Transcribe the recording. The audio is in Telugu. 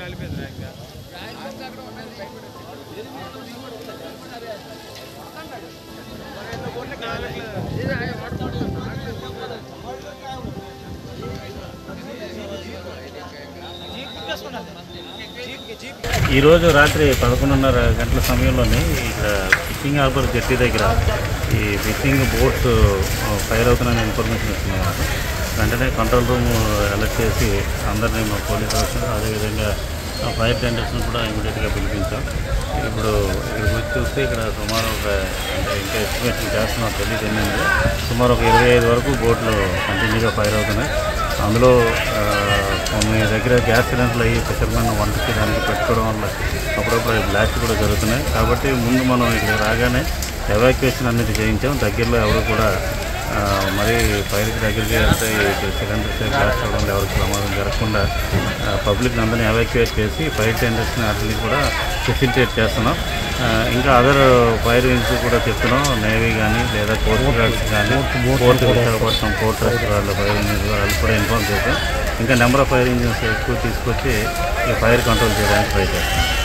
ఈరోజు రాత్రి పదకొండున్నర గంటల సమయంలోనే ఇక్కడ ఫిషింగ్ హార్బర్ జట్టి దగ్గర ఈ ఫిషింగ్ బోట్స్ ఫైర్ అవుతున్నాయని ఇన్ఫర్మేషన్ వచ్చింది మాకు వెంటనే కంట్రోల్ రూమ్ అలర్ట్ చేసి అందరినీ మా పోలీస్ ఆఫీసర్ అదేవిధంగా ఆ ఫైర్ టెండర్స్ని కూడా ఇమీడియట్గా పిలిపించాం ఇప్పుడు ఇక్కడికి వచ్చి చూస్తే ఇక్కడ సుమారు ఒక అంటే ఇంకా ఎస్టిమేషన్ చేస్తున్నాం తెలియదు ఎన్నింది సుమారు ఒక ఇరవై ఐదు వరకు బోట్లు కంటిన్యూగా ఫైర్ అవుతున్నాయి అందులో ఆ, కొన్ని దగ్గర గ్యాస్ సిలిండర్లు అయ్యి ఫిషర్మెన్ వంటకి దానికి పెట్టుకోవడం వల్ల అప్పుడప్పుడు అవి బ్లాస్ట్ కూడా జరుగుతున్నాయి కాబట్టి ముందు మనం ఇక్కడ రాగానే ఎవాక్యుయేషన్ అనేది చేయించాం దగ్గరలో ఎవరు కూడా ఆ, మరి ఫైర్కి దగ్గరికి వెళ్తే ఈ సిలిండర్స్ బ్లాస్ట్ అవడం వల్ల ఎవరికి ప్రమాదం జరగకుండా పబ్లిక్ అందరినీ ఎవాక్యుయేట్ చేసి ఫైర్ టెండర్స్ని వాటిని కూడా ఫెసిలిటేట్ చేస్తున్నాం ఆ, ఇంకా అదర్ ఫైర్ వింగ్స్ కూడా చెప్తున్నాం నేవీ కానీ లేదా కోస్ట్ గార్డ్స్ కానీ పోర్ట్ విశాఖపట్నం పోర్ట్ ట్రస్ట్ వాళ్ళ ఫైర్ ఇంజిన్స్ వాళ్ళు కూడా ఇన్ఫార్మ్ చేశాం ఇంకా నెంబర్ ఆఫ్ ఫైర్ ఇంజిన్స్ ఎక్కువ తీసుకొచ్చి ఈ ఫైర్ కంట్రోల్ చేయడానికి ట్రై చేస్తాం